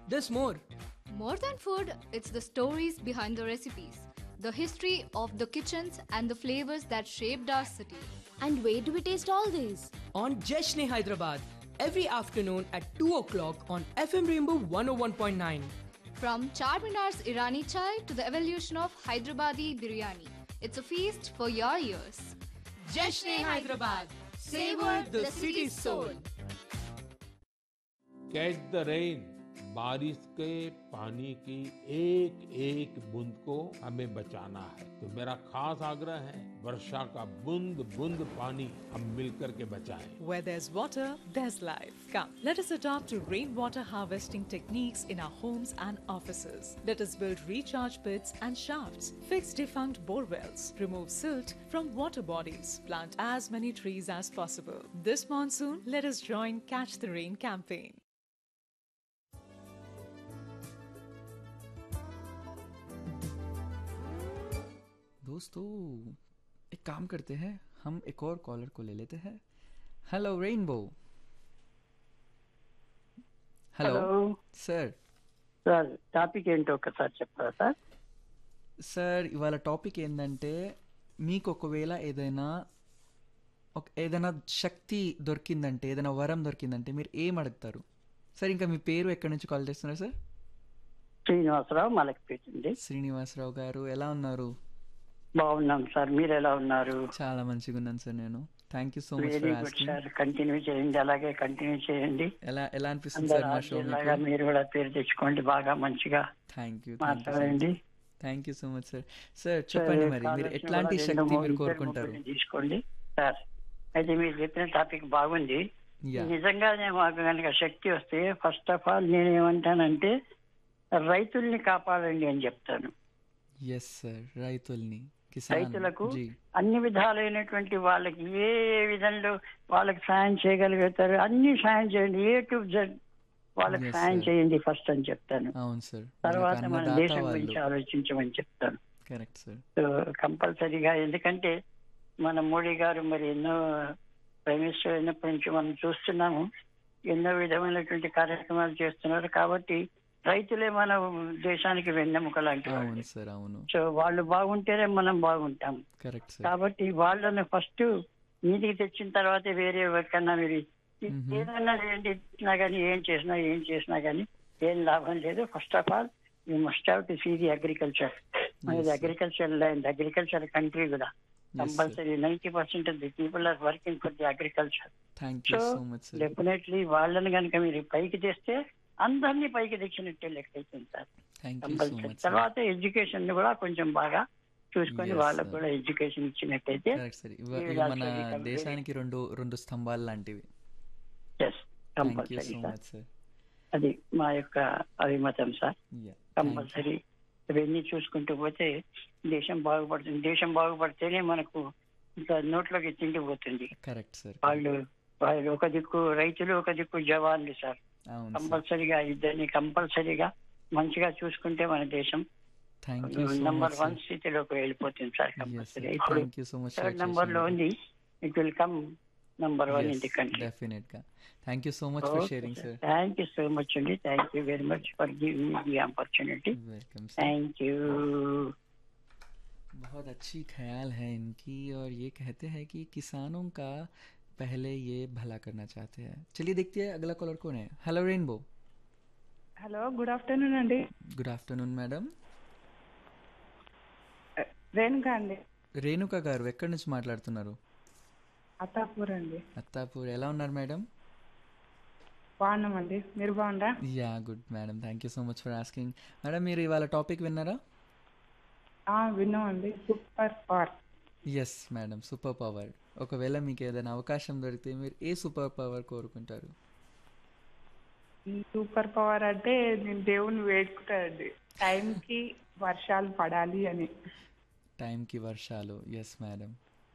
there's more. More than food, it's the stories behind the recipes, the history of the kitchens, and the flavors that shaped our city. And where do we taste all these? On Jeshne Hyderabad, every afternoon at 2 o'clock on FM Rainbow 101.9. From Charminar's Irani chai to the evolution of Hyderabadi biryani, it's a feast for your ears. Jeshne Hyderabad, savor the city's soul. Catch the rain बारिश के पानी की एक एक बूंद को हमें बचाना है तो मेरा खास आग्रह है वर्षा का बूंद बूंद पानी हम मिलकर के बचाएं Where there's water, there's life. Come, let us adopt to rainwater harvesting techniques in our homes and offices. Let us build recharge pits and shafts, fix defunct bore wells, remove silt from water bodies, plant as many trees as possible. This monsoon, let us join Catch the Rain campaign. दोस्तों एक काम करते हैं हम एक और collar को ले लेते हैं hello Rainbow hello hello sir sir topic ఏంటో ఒకసారి చెప్తారా సార్ సార్ ఇవాళ టాపిక్ ఏంటంటే మీకు ఒకవేళ ఏదైనా ఒక ఏదైనా శక్తి దొరికిందంటే ఏదైనా వరం దొరికిందంటే మీరు ఏం అడుగుతారు సార్ ఇంకా మీ పేరు ఎక్కడి నుంచి కాల్ చేస్తున్నారు సార్ శ్రీనివాసరావు మలక్పేట అండి శ్రీనివాసరావు గారు ఎలా ఉన్నారు బాగున్నాం సార్ మీరు ఎలా ఉన్నారు చాలా మంచిగా ఉన్నాను సార్ నేను thank you so much very for good asking sir continue చేయండి అలాగే కంటిన్యూ చేయండి ఎలా ఎలా అనిపిస్తుంది అందరూ సార్ మా షో లాగా మీకు మీరు కూడా పేరు తెచ్చుకోండి బాగా మంచిగా థ్యాంక్ యూ మాట్లాడండి thank you so much sir sir చెప్పండి మరి మీరు ఎట్లాంటి శక్తి మీరు కోరుకుంటారు తీసుకోండి సార్ అయితే మీరు చెప్పిన టాపిక్ బాగుంది యా నిజంగానే మాకు కనుక శక్తి వస్తే ఫస్ట్ ఆఫ్ ఆల్ నేను ఏమంటానంటే రైతుల్ని కాపాడండి అని చెప్తాను ఎస్ సార్ రైతుల్ని కిసాన్ రైతులకు జీ అన్ని విధాలైనటువంటి వాళ్ళకి ఏ విధంలో వాళ్ళకి సాయం చేయగలుగుతారు అన్ని సాయం చేయండి ఏ టు జెడ్ వాళ్ళకి Yes, సాయం sir. చేయండి ఫస్ట్ అని చెప్తాను అవును సార్ తర్వాత మన అన్నదాత దేశం వాళ్ళు గురించి ఆలోచించమని చెప్తాను కరెక్ట్ సార్ సో కంపల్సరీగా ఎందుకంటే మన మోడీ గారు మరి ఎన్నో ప్రైమ్ మినిస్టర్ అయినప్పటి నుంచి మనం చూస్తున్నాము ఎన్నో విధమైనటువంటి కార్యక్రమాలు చేస్తున్నారు కాబట్టి రైతులే మన దేశానికి వెన్నెముక లాంటి వాళ్ళు అవును సార్ అవును సో వాళ్ళు బాగుంటేనే మనం బాగుంటాం కరెక్ట్ సార్ కాబట్టి వాళ్ళని ఫస్ట్ మీదికి తెచ్చిన తర్వాత వేరే ఎవరికన్నా మీరు Mhm. ఏదన్నా చేయండి ఇచ్చినా కానీ ఏం చేసినా ఏం చేసినా కానీ ఏం లాభం లేదు first of all you must have to see the agriculture మనది sir. Agriculture land agriculture country కూడా sir. Compulsory ninety percent of the people are working for the agriculture thank you so so much sir definitely వాళ్ళని కనుక మీరు పైకి తెస్తే అందరినీ పైకి తెచ్చినట్టే లెక్క అవుతుంది sir thank you so compulsory much sir తర్వాత ఎడ్యుకేషన్ కూడా కొంచెం బాగా చూసుకొని Yes, వాళ్ళకు sir. కూడా ఎడ్యుకేషన్ ఇచ్చినట్టయితే కరెక్ట్ సార్ ఇవ We ఇవి will మన also become దేశానికి రెండు రెండు స్తంభాలు లాంటివి yes thank you compulsory so sir much sir అది మా యొక్క అభిమతం సార్ యా కంపల్సరీ ఇవన్నీ చూసుకుంటూ పోతే దేశం బాగుపడుతుంది దేశం బాగుపడితేనే మనకు ఇంకా నోట్లోకి తిండి పోతుంది కరెక్ట్ సార్ వాళ్ళు వాళ్ళు ఒక దిక్కు రైతులు ఒక దిక్కు జవాన్లు సార్ అవును సార్ కంపల్సరీగా ఇద్దరిని కంపల్సరీగా మంచిగా చూసుకుంటే మన దేశం thank you so number much one స్థితిలోకి వెళ్ళిపోతుంది సార్ ఎస్ కంపల్సరీ సార్ ఇప్పుడు thank you so much third number లో ఉంది it will come number one in the country definite గా thank you so much for sharing sir thank you so much అండి thank you very much for giving me the opportunity welcome sir thank you बहुत अच्छी ख्याल है इनकी और ये कहते हैं कि किसानों का पहले ये भला करना चाहते हैं चलिए देखते हैं अगला कॉलर कौन है hello Rainbow hello good afternoon అండి గుడ్ ఆఫ్టర్నూన్ మేడం రేణుకా అండి రేణుక గారు ఎక్కడి నుంచి మాట్లాడుతున్నారు అత్తాపూర్ అండి అత్తాపూర్ ఎలా ఉన్నారు మేడం బాగున్నామండి మీరు బాగుండా yeah good madam thank you so much for asking madam మీరు ఇవాళ టాపిక్ విన్నారా ఆ, విన్నామండి super power yes madam super power ఒకవేళ మీకు ఏదైనా అవకాశం దొరికితే మీరు ఏ సూపర్ పవర్ కోరుకుంటారు ఈ సూపర్ పవర్ అంటే నేను దేవుని వేడుకుంటానండి టైంకి వర్షాలు పడాలి అని టైంకి వర్షాలు ఎస్ మేడం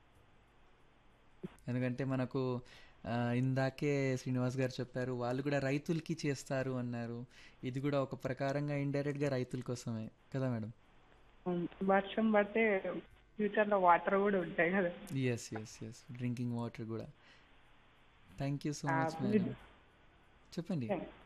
ఎందుకంటే మనకు ఆ, ఇందాకే శ్రీనివాస్ గారు చెప్పారు వాళ్ళు కూడా రైతులకి చేస్తారు అన్నారు ఇది కూడా ఒక ప్రకారంగా ఇండైరెక్ట్గా రైతుల కోసమే కదా మేడం ఉమ్, వర్షం పడితే ఫ్యూచర్లో వాటర్ కూడా ఉంటాయి కదా yes yes yes drinking water కూడా థ్యాంక్ యూ సో ఆ, మచ్ మీరు- మేడం చెప్పండి Thank-